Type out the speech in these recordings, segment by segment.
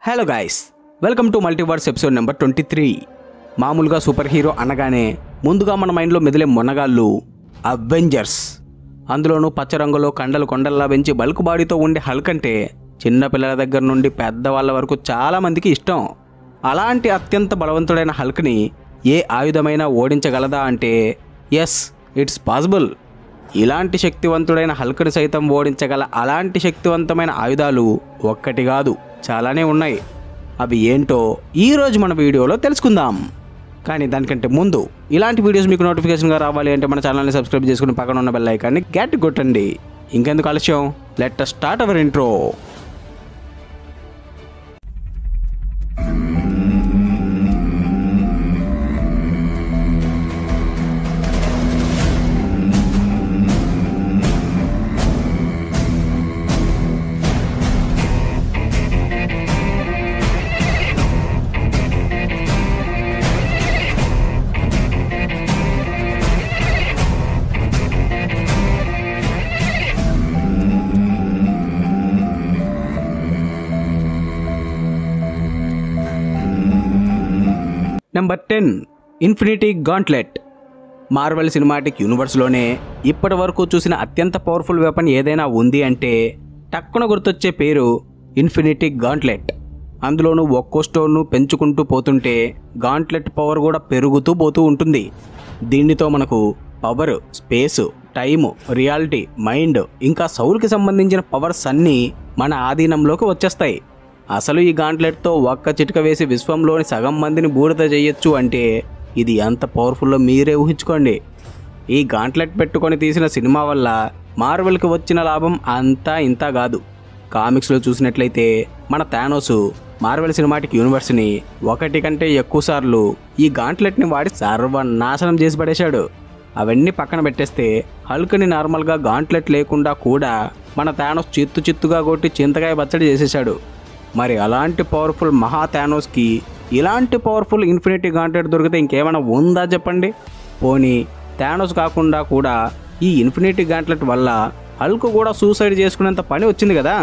hello guys welcome to multiverse episode number twenty three మామూలుగా super hero అనగానే ముందుగా మన మైండ్లో మెదిలే మొన్నగాళ్ళు అవెంజర్స్ అందులోనూ పచ్చ రంగులో కండలు కొండల్లా పెంచి బల్క్ బాడీతో ఉండే హల్క్ అంటే చిన్న పిల్లల దగ్గర నుండి పెద్దవాళ్ళ వరకు చాలా మందికి ఇష్టం అలాంటి అత్యంత బలవంతుడైన హల్క్ని ఏ ఆయుధమైనా ఓడించగలదా అంటే ఎస్ ఇట్స్ పాసిబుల్ ఇలాంటి శక్తివంతుడైన హల్క్ని సైతం ఓడించగల అలాంటి శక్తివంతమైన ఆయుధాలు ఒక్కటి కాదు చాలానే ఉన్నాయి అవి ఏంటో ఈరోజు మన వీడియోలో తెలుసుకుందాం కానీ దానికంటే ముందు ఇలాంటి వీడియోస్ మీకు నోటిఫికేషన్గా రావాలి అంటే మన ఛానల్ని సబ్స్క్రైబ్ చేసుకుని పక్కన ఉన్న బెల్ ఐకాన్ని గట్టి కొట్టండి ఇంకెందుకు ఆలస్యం let start our intro number ten infinity gauntlet Marvel cinematic యూనివర్స్లోనే ఇప్పటి వరకు చూసిన అత్యంత పవర్ఫుల్ వెపన్ ఏదైనా ఉంది అంటే టక్కున గుర్తొచ్చే పేరు ఇన్ఫినిటీ గాంట్లెట్ అందులోనూ ఒక్కో స్టోన్ను పెంచుకుంటూ పోతుంటే గాంట్లెట్ పవర్ కూడా పెరుగుతూ పోతూ ఉంటుంది దీనితో మనకు power space time reality mind ఇంకా సౌల్కి సంబంధించిన పవర్స్ అన్నీ మన ఆధీనంలోకి వచ్చేస్తాయి అసలు ఈ గాంట్లెట్తో ఒక్క చిటిక వేసి విశ్వంలోని సగం మందిని బూడిద చేయొచ్చు అంటే ఇది ఎంత పవర్ఫుల్లో మీరే ఊహించుకోండి ఈ గాంట్లెట్ పెట్టుకొని తీసిన సినిమా వల్ల మార్వెల్కి వచ్చిన లాభం అంతా ఇంత కాదు కామిక్స్లో చూసినట్లయితే మన థానోసు మార్వెల్ సినిమాటిక్ యూనివర్స్ని ఒకటి కంటే ఎక్కువ సార్లు ఈ గాంట్లెట్ని వాడి సర్వనాశనం చేసి పడేశాడు అవన్నీ పక్కన పెట్టేస్తే హల్క్ని నార్మల్గా గాంట్లెట్ లేకుండా కూడా మన థానోస్ చిత్తు చిత్తుగా కొట్టి చింతకాయ పచ్చడి చేసేశాడు మరి అలాంటి పవర్ఫుల్ మహా థానోస్కి ఇలాంటి పవర్ఫుల్ ఇన్ఫినిటీ గాంటెడ్ దొరికితే ఇంకేమైనా ఉందా చెప్పండి పోనీ థానోస్ కాకుండా కూడా ఈ ఇన్ఫినిటీ గాంట్లెట్ వల్ల హల్క్ కూడా సూసైడ్ చేసుకునేంత పని వచ్చింది కదా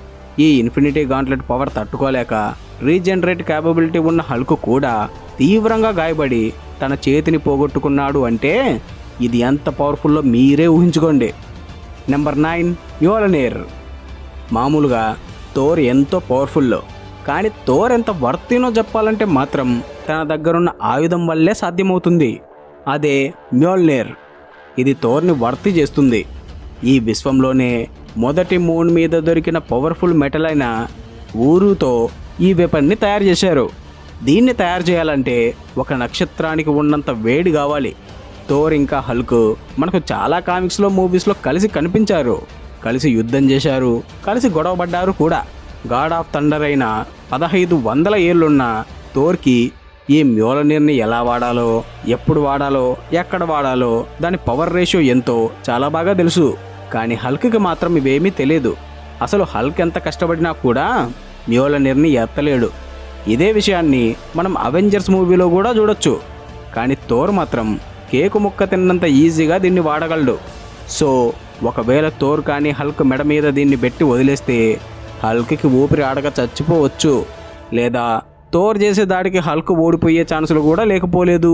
ఈ ఇన్ఫినిటీ గాంట్లెట్ పవర్ తట్టుకోలేక రీజనరేట్ క్యాపబిలిటీ ఉన్న హల్క్ కూడా తీవ్రంగా గాయపడి తన చేతిని పోగొట్టుకున్నాడు అంటే ఇది ఎంత పవర్ఫుల్లో మీరే ఊహించుకోండి నెంబర్ నైన్ యోలనేర్ మామూలుగా థోర్ ఎంతో పవర్ఫుల్లో కానీ థోర్ ఎంత వర్తినో చెప్పాలంటే మాత్రం తన దగ్గరున్న ఆయుధం వల్లే సాధ్యమవుతుంది అదే మ్యోల్నేర్ ఇది థోర్ని వర్తి చేస్తుంది ఈ విశ్వంలోనే మొదటి మూన్ మీద దొరికిన పవర్ఫుల్ మెటల్ అయిన ఊరుతో ఈ వెపన్ని తయారు చేశారు దీన్ని తయారు చేయాలంటే ఒక నక్షత్రానికి ఉన్నంత వేడి కావాలి థోర్ ఇంకా హల్క్ మనకు చాలా కామిక్స్లో మూవీస్లో కలిసి కనిపించారు కలిసి యుద్ధం చేశారు కలిసి గొడవపడ్డారు కూడా గాడ్ ఆఫ్ థండర్ అయిన పదహైదు వందల ఏళ్ళున్న థోర్కి ఈ మ్యోలనీర్ని ఎలా వాడాలో ఎప్పుడు వాడాలో ఎక్కడ వాడాలో దాని పవర్ రేషియో ఎంతో చాలా బాగా తెలుసు కానీ హల్క్కి మాత్రం ఇవేమీ తెలియదు అసలు హల్క్ ఎంత కష్టపడినా కూడా మ్యోలనీర్ని ఎత్తలేడు ఇదే విషయాన్ని మనం అవెంజర్స్ మూవీలో కూడా చూడొచ్చు కానీ థోర్ మాత్రం కేకు ముక్క తిన్నంత ఈజీగా దీన్ని వాడగలడు సో ఒకవేళ థోర్ కానీ హల్క్ మెడ మీద దీన్ని పెట్టి వదిలేస్తే హల్క్కి ఊపిరి ఆడక చచ్చిపోవచ్చు లేదా థోర్ చేసే దాడికి హల్క్ ఓడిపోయే ఛాన్సులు కూడా లేకపోలేదు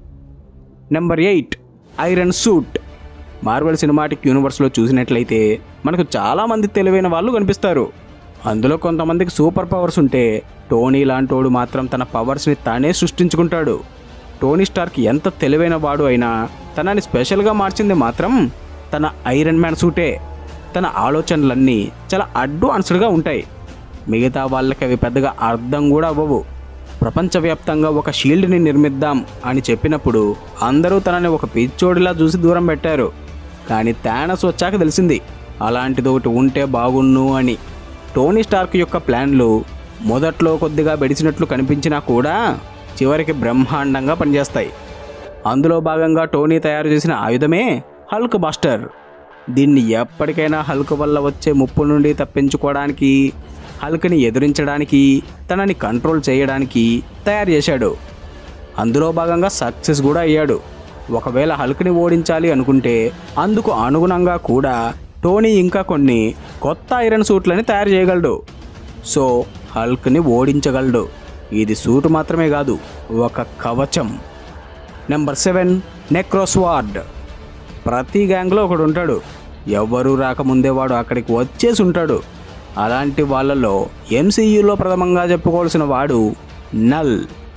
number eight iron suit Marvel cinematic యూనివర్స్లో చూసినట్లయితే మనకు చాలామంది తెలివైన వాళ్ళు కనిపిస్తారు అందులో కొంతమందికి సూపర్ పవర్స్ ఉంటే టోనీ లాంటోడు మాత్రం తన పవర్స్ని తానే సృష్టించుకుంటాడు టోనీ స్టార్క్ ఎంత తెలివైన వాడు అయినా తనని స్పెషల్గా మార్చింది మాత్రం తన ఐరన్ మ్యాన్ సూటే తన ఆలోచనలన్నీ చాలా అడ్వాన్స్డ్గా ఉంటాయి మిగతా వాళ్ళకి అవి పెద్దగా అర్థం కూడా అవ్వవు ప్రపంచవ్యాప్తంగా ఒక షీల్డ్ని నిర్మిద్దాం అని చెప్పినప్పుడు అందరూ తనని ఒక పిచ్చోడిలా చూసి దూరం పెట్టారు కానీ థానస్ వచ్చాక తెలిసింది అలాంటిది ఒకటి ఉంటే బాగున్ను అని టోనీ స్టార్క్ యొక్క ప్లాన్లు మొదట్లో కొద్దిగా బెడిసినట్లు కనిపించినా కూడా చివరికి బ్రహ్మాండంగా పనిచేస్తాయి అందులో భాగంగా టోనీ తయారు చేసిన ఆయుధమే హల్క్ బాస్టర్ దీన్ని ఎప్పటికైనా హల్క్ వల్ల వచ్చే ముప్పు నుండి తప్పించుకోవడానికి హల్క్ని ఎదిరించడానికి తనని కంట్రోల్ చేయడానికి తయారు చేశాడు అందులో భాగంగా సక్సెస్ కూడా అయ్యాడు ఒకవేళ హల్క్ని ఓడించాలి అనుకుంటే అందుకు అనుగుణంగా కూడా టోనీ ఇంకా కొన్ని కొత్త ఐరన్ సూట్లని తయారు చేయగలడు సో హల్క్ని ఓడించగలడు ఇది సూటు మాత్రమే కాదు ఒక కవచం నెంబర్ సెవెన్ నెక్రోస్వార్డ్ ప్రతి గ్యాంగ్లో ఒకడు ఉంటాడు ఎవ్వరూ రాకముందే వాడు అక్కడికి వచ్చేసి ఉంటాడు అలాంటి వాళ్ళలో ఎంసీయూలో ప్రథమంగా చెప్పుకోవాల్సిన వాడు నల్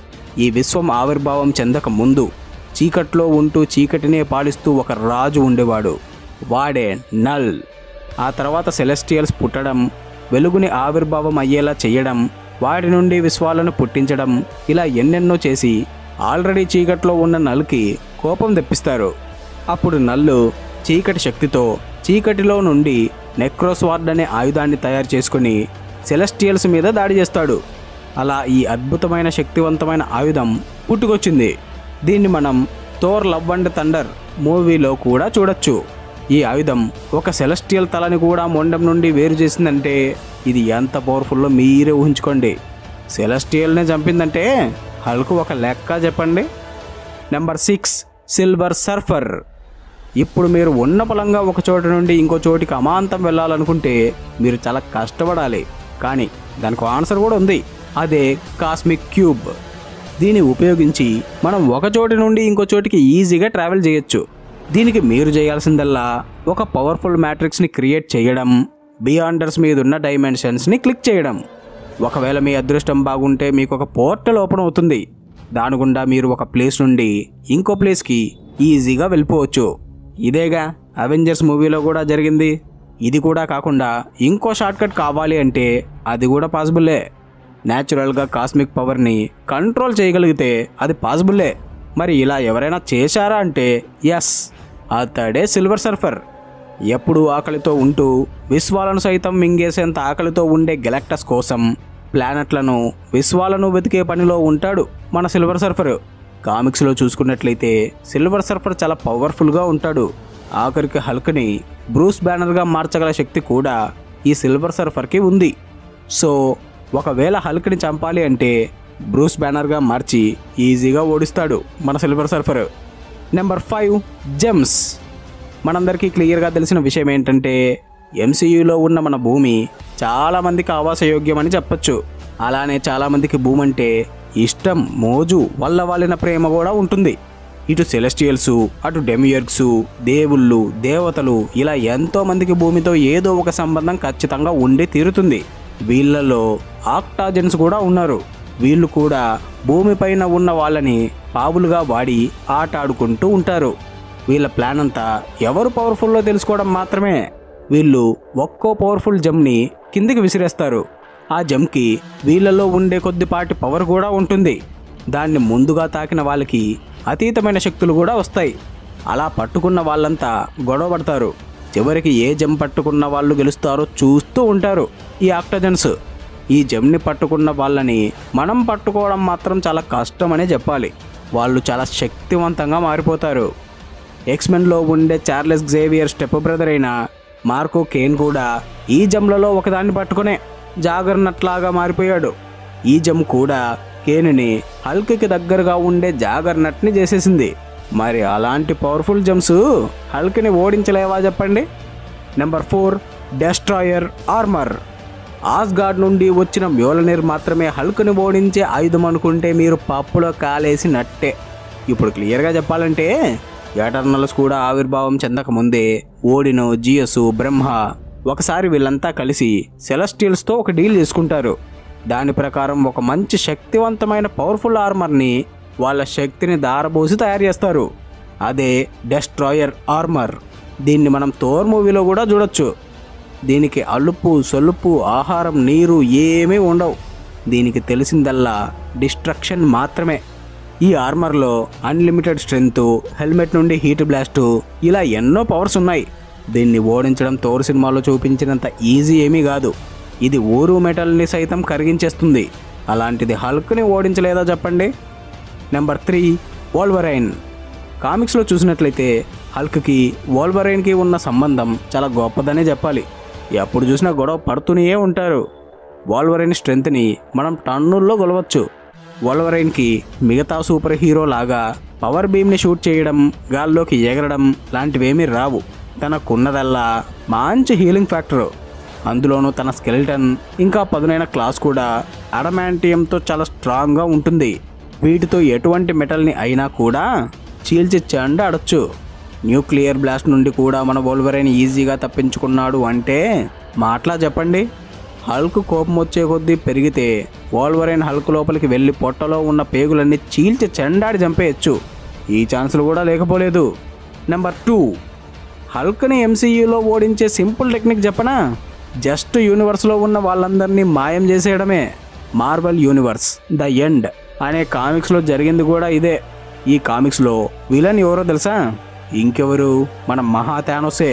ఈ విశ్వం ఆవిర్భావం చెందక ముందు చీకట్లో ఉంటూ చీకటినే పాలిస్తూ ఒక రాజు ఉండేవాడు వాడే నల్ ఆ తర్వాత సెలెస్టియల్స్ పుట్టడం వెలుగుని ఆవిర్భావం అయ్యేలా చేయడం వాటి నుండి విశ్వాలను పుట్టించడం ఇలా ఎన్నెన్నో చేసి ఆల్రెడీ చీకట్లో ఉన్న నల్కి కోపం తెప్పిస్తారు అప్పుడు నల్లు చీకటి శక్తితో చీకటిలో నుండి నెక్రోస్వార్డ్ అనే ఆయుధాన్ని తయారు చేసుకుని సెలెస్టియల్స్ మీద దాడి చేస్తాడు అలా ఈ అద్భుతమైన శక్తివంతమైన ఆయుధం పుట్టుకొచ్చింది దీన్ని మనం థోర్ లవ్ అండ్ థండర్ మూవీలో కూడా చూడొచ్చు ఈ ఆయుధం ఒక సెలెస్టియల్ తలని కూడా మొండం నుండి వేరు చేసిందంటే ఇది ఎంత పవర్ఫుల్లో మీరే ఊహించుకోండి సెలెస్టియల్నే చంపిందంటే హల్కు ఒక లెక్క చెప్పండి నెంబర్ సిక్స్ సిల్వర్ సర్ఫర్ ఇప్పుడు మీరు ఉన్న పొలంగా ఒక చోటు నుండి ఇంకో చోటికి అమాంతం వెళ్ళాలనుకుంటే మీరు చాలా కష్టపడాలి కానీ దానికి ఆన్సర్ కూడా ఉంది అదే కాస్మిక్ క్యూబ్ దీన్ని ఉపయోగించి మనం ఒక చోటి నుండి ఇంకో చోటికి ఈజీగా ట్రావెల్ చేయొచ్చు దీనికి మీరు చేయాల్సిందల్లా ఒక పవర్ఫుల్ మ్యాట్రిక్స్ని క్రియేట్ చేయడం బియాండర్స్ మీద ఉన్న డైమెన్షన్స్ని క్లిక్ చేయడం ఒకవేళ మీ అదృష్టం బాగుంటే మీకు ఒక పోర్టల్ ఓపెన్ అవుతుంది దాని గుండా మీరు ఒక ప్లేస్ నుండి ఇంకో ప్లేస్కి ఈజీగా వెళ్ళిపోవచ్చు ఇదేగా అవెంజర్స్ మూవీలో కూడా జరిగింది ఇది కూడా కాకుండా ఇంకో షార్ట్కట్ కావాలి అంటే అది కూడా పాసిబుల్లే న్యాచురల్గా కాస్మిక్ పవర్ని కంట్రోల్ చేయగలిగితే అది పాసిబుల్లే మరి ఇలా ఎవరైనా చేశారా అంటే ఎస్ అతడే సిల్వర్ సర్ఫర్ ఎప్పుడు ఆకలితో ఉంటూ విశ్వాలను సైతం మింగేసేంత ఆకలితో ఉండే గెలాక్టస్ కోసం ప్లానెట్లను విశ్వాలను వెతికే పనిలో ఉంటాడు మన సిల్వర్ సర్ఫర్ కామిక్స్లో చూసుకున్నట్లయితే సిల్వర్ సర్ఫర్ చాలా పవర్ఫుల్గా ఉంటాడు ఆఖరికి హల్క్ని బ్రూస్ బ్యానర్గా మార్చగల శక్తి కూడా ఈ సిల్వర్ సర్ఫర్కి ఉంది సో ఒకవేళ హల్క్ని చంపాలి అంటే బ్రూస్ బ్యానర్గా మార్చి ఈజీగా ఓడిస్తాడు మన silver surfer number five gems మనందరికీ క్లియర్గా తెలిసిన విషయం ఏంటంటే ఎంసీయూలో ఉన్న మన భూమి చాలామందికి ఆవాసయోగ్యమని చెప్పొచ్చు అలానే చాలామందికి భూమి అంటే ఇష్టం మోజు వల్ల వాలిన ప్రేమ కూడా ఉంటుంది ఇటు సెలెస్టియల్స్ అటు డెమియర్గ్స్ దేవుళ్ళు దేవతలు ఇలా ఎంతో మందికి భూమితో ఏదో ఒక సంబంధం ఖచ్చితంగా ఉండి తీరుతుంది వీళ్ళలో ఆక్టాజెన్స్ కూడా ఉన్నారు వీళ్ళు కూడా భూమిపైన ఉన్న వాళ్ళని పావులుగా వాడి ఆట ఆడుకుంటూ ఉంటారు వీళ్ళ ప్లాన్ అంతా ఎవరు పవర్ఫుల్లో తెలుసుకోవడం మాత్రమే వీళ్ళు ఒక్కో పవర్ఫుల్ జమ్ని కిందికి విసిరేస్తారు ఆ జమ్కి వీళ్ళలో ఉండే కొద్దిపాటి పవర్ కూడా ఉంటుంది దాన్ని ముందుగా తాకిన వాళ్ళకి అతీతమైన శక్తులు కూడా వస్తాయి అలా పట్టుకున్న వాళ్ళంతా గొడవ పడతారు చివరికి ఏ జమ్ పట్టుకున్న వాళ్ళు గెలుస్తారో చూస్తూ ఉంటారు ఈ ఆక్టజన్స్ ఈ జమ్ని పట్టుకున్న వాళ్ళని మనం పట్టుకోవడం మాత్రం చాలా కష్టమనే చెప్పాలి వాళ్ళు చాలా శక్తివంతంగా మారిపోతారు ఎక్స్మెన్లో ఉండే చార్లెస్ జేవియర్ స్టెప్ బ్రదర్ అయిన మార్కో కేన్ కూడా ఈ జమ్లలో ఒకదాన్ని పట్టుకునే జాగర్నట్లాగా మారిపోయాడు ఈ జమ్ కూడా కేనుని హల్క్కి దగ్గరగా ఉండే జాగర్నట్ని చేసేసింది మరి అలాంటి పవర్ఫుల్ జమ్స్ హల్క్ని ఓడించలేవా చెప్పండి number four destroyer armour Asgard నుండి వచ్చిన మ్యోలనీర్ మాత్రమే హల్క్ని ఓడించే ఆయుధం అనుకుంటే మీరు పప్పులో కాలేసి నట్టే ఇప్పుడు క్లియర్గా చెప్పాలంటే ఎటర్నల్స్ కూడా ఆవిర్భావం చెందకముందే ఓడిను జియసు బ్రహ్మ ఒకసారి వీళ్ళంతా కలిసి సెలస్టియల్స్తో ఒక డీల్ చేసుకుంటారు దాని ప్రకారం ఒక మంచి శక్తివంతమైన పవర్ఫుల్ ఆర్మర్ని వాళ్ళ శక్తిని దారబోసి తయారు చేస్తారు అదే డెస్ట్రాయర్ ఆర్మర్ దీన్ని మనం థోర్ మూవీలో కూడా చూడొచ్చు దీనికి అలుపు సొలుపు ఆహారం నీరు ఏమీ ఉండవు దీనికి తెలిసిందల్లా డిస్ట్రక్షన్ మాత్రమే ఈ ఆర్మర్లో అన్లిమిటెడ్ స్ట్రెంగ్త్ హెల్మెట్ నుండి హీట్ బ్లాస్ట్ ఇలా ఎన్నో పవర్స్ ఉన్నాయి దీన్ని ఓడించడం తోరు సినిమాలో చూపించినంత ఈజీ ఏమీ కాదు ఇది ఊరు మెటల్ని సైతం కరిగించేస్తుంది అలాంటిది హల్క్ని ఓడించలేదా చెప్పండి నెంబర్ త్రీ వోల్వరైన్ కామిక్స్లో చూసినట్లయితే హల్క్కి వోల్వరైన్కి ఉన్న సంబంధం చాలా గొప్పదనే చెప్పాలి ఎప్పుడు చూసినా గొడవ పడుతూనే ఉంటారు వాల్వరైన్ స్ట్రెంగ్త్ని మనం టన్నుల్లో కొలవచ్చు వాల్వరైన్కి మిగతా సూపర్ హీరో లాగా పవర్ బీమ్ని షూట్ చేయడం గాల్లోకి ఎగరడం లాంటివేమీ రావు తనకున్నదల్లా మంచి హీలింగ్ ఫ్యాక్టర్ అందులోనూ తన స్కెలిటన్ ఇంకా పదునైన క్లాస్ కూడా అడమాంటియంతో చాలా స్ట్రాంగ్గా ఉంటుంది వీటితో ఎటువంటి మెటల్ని అయినా కూడా చీల్చి చెండ ఆడొచ్చు న్యూక్లియర్ బ్లాస్ట్ నుండి కూడా మన వోల్వరైన్ ఈజీగా తప్పించుకున్నాడు అంటే మాటలా చెప్పండి హల్క్ కోపం వచ్చే కొద్దీ పెరిగితే వోల్వరైన్ హల్క్ లోపలికి వెళ్ళి పొట్టలో ఉన్న పేగులన్నీ చీల్చి చెండాడి చంపేయచ్చు ఈ ఛాన్సులు కూడా లేకపోలేదు నెంబర్ టూ హల్క్ని ఎంసీయూలో ఓడించే సింపుల్ టెక్నిక్ చెప్పనా జస్ట్ యూనివర్స్లో ఉన్న వాళ్ళందరినీ మాయం చేసేయడమే మార్వల్ యూనివర్స్ ద ఎండ్ అనే కామిక్స్లో జరిగింది కూడా ఇదే ఈ కామిక్స్లో విలన్ ఎవరో తెలుసా ఇంకెవరు మన మహా థానోసే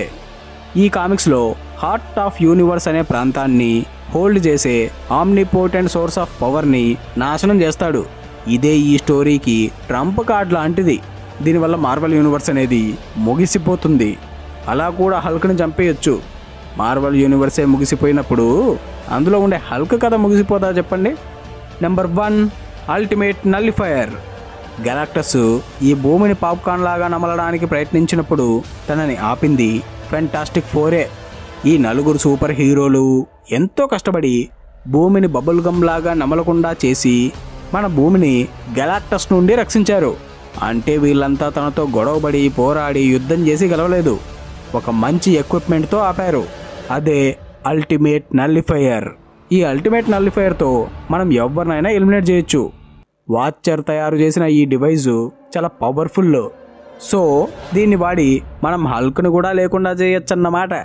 ఈ కామిక్స్లో హార్ట్ ఆఫ్ యూనివర్స్ అనే ప్రాంతాన్ని హోల్డ్ చేసే ఆమ్నిపోటెంట్ సోర్స్ ఆఫ్ పవర్ని నాశనం చేస్తాడు ఇదే ఈ స్టోరీకి ట్రంప్ కార్డ్ లాంటిది దీనివల్ల మార్వల్ యూనివర్స్ అనేది ముగిసిపోతుంది అలా కూడా హల్క్ని చంపేయొచ్చు మార్వల్ యూనివర్సే ముగిసిపోయినప్పుడు అందులో ఉండే హల్క్ కథ ముగిసిపోతా చెప్పండి number one ultimate nullifier Galactus ఈ భూమిని పాప్కార్న్ లాగా నమలడానికి ప్రయత్నించినప్పుడు తనని ఆపింది ఫెంటాస్టిక్ ఫోరే ఈ నలుగురు సూపర్ హీరోలు ఎంతో కష్టపడి భూమిని బబుల్ గమ్ లాగా నమలకుండా చేసి మన భూమిని గెలాక్టస్ నుండి రక్షించారు అంటే వీళ్ళంతా తనతో గొడవపడి పోరాడి యుద్ధం చేసి గెలవలేదు ఒక మంచి ఎక్విప్మెంట్తో ఆపారు అదే అల్టిమేట్ నల్లిఫైయర్ ఈ అల్టిమేట్ నల్లిఫైయర్తో మనం ఎవరినైనా ఎలిమినేట్ చేయొచ్చు వాచర్ తయారు చేసిన ఈ డివైస్ చాలా పవర్ఫుల్ సో దీన్ని వాడి మనం హల్క్ను కూడా లేకుండా చేయొచ్చన్నమాట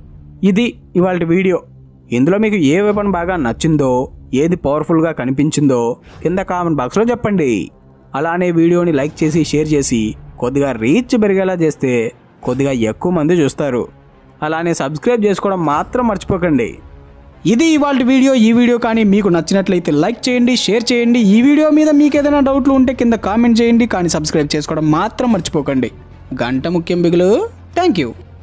ఇది ఇవాళ వీడియో ఇందులో మీకు ఏ వెపన్ బాగా నచ్చిందో ఏది పవర్ఫుల్గా కనిపించిందో కింద కామెంట్ బాక్స్లో చెప్పండి అలానే వీడియోని లైక్ చేసి షేర్ చేసి కొద్దిగా రీచ్ పెరిగేలా చేస్తే కొద్దిగా ఎక్కువ మంది చూస్తారు అలానే సబ్స్క్రైబ్ చేసుకోవడం మాత్రం మర్చిపోకండి ఇది ఇవాళ వీడియో ఈ వీడియో కానీ మీకు నచ్చినట్లయితే లైక్ చేయండి షేర్ చేయండి ఈ వీడియో మీద మీకు ఏదైనా డౌట్లు ఉంటే కింద కామెంట్ చేయండి కానీ సబ్స్క్రైబ్ చేసుకోవడం మాత్రం మర్చిపోకండి గంట ముఖ్యం బిగులు థ్యాంక్ యూ